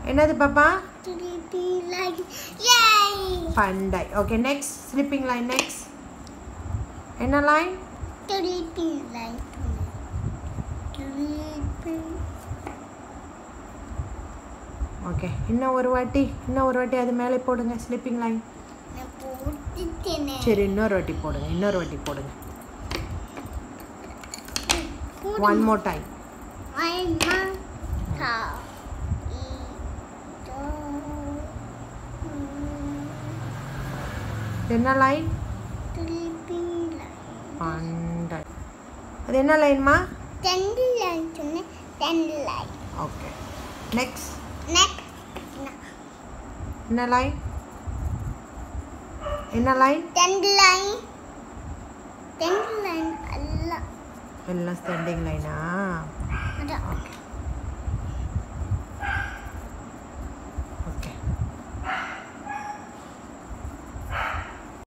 என்னது பாப்பா Sleeping like yay. பண்டை okay next sleeping line next என்ன line Sleeping like sleeping. Okay இன்னும் ஒரு வாட்டி இன்னும் ஒரு வாட்டி அது மேலே போடுங்க ஸ்லிப்பிங் லைன் நான் போட்டுட்டேனே. சரி இன்னொரு வாட்டி போடுங்க இன்னொரு வாட்டி போடுங்க போடு. ஒன் மோர் டைம் அம்மா கா ஈட்டோ. என்ன லைன் Sleeping like. பண்டை அது என்ன லைன்மா ரெண்டு லைன் சொன்னேன் ரெண்டு லைன் ஓகே நெக்ஸ்ட் நெக்ஸ்ட் என்ன லைன் என்ன லைன் ரெண்டு லைன் ரெண்டு லைன் எல்லாம் எல்லாம் ஸ்டாண்டிங் லைனா அதான் ஓகே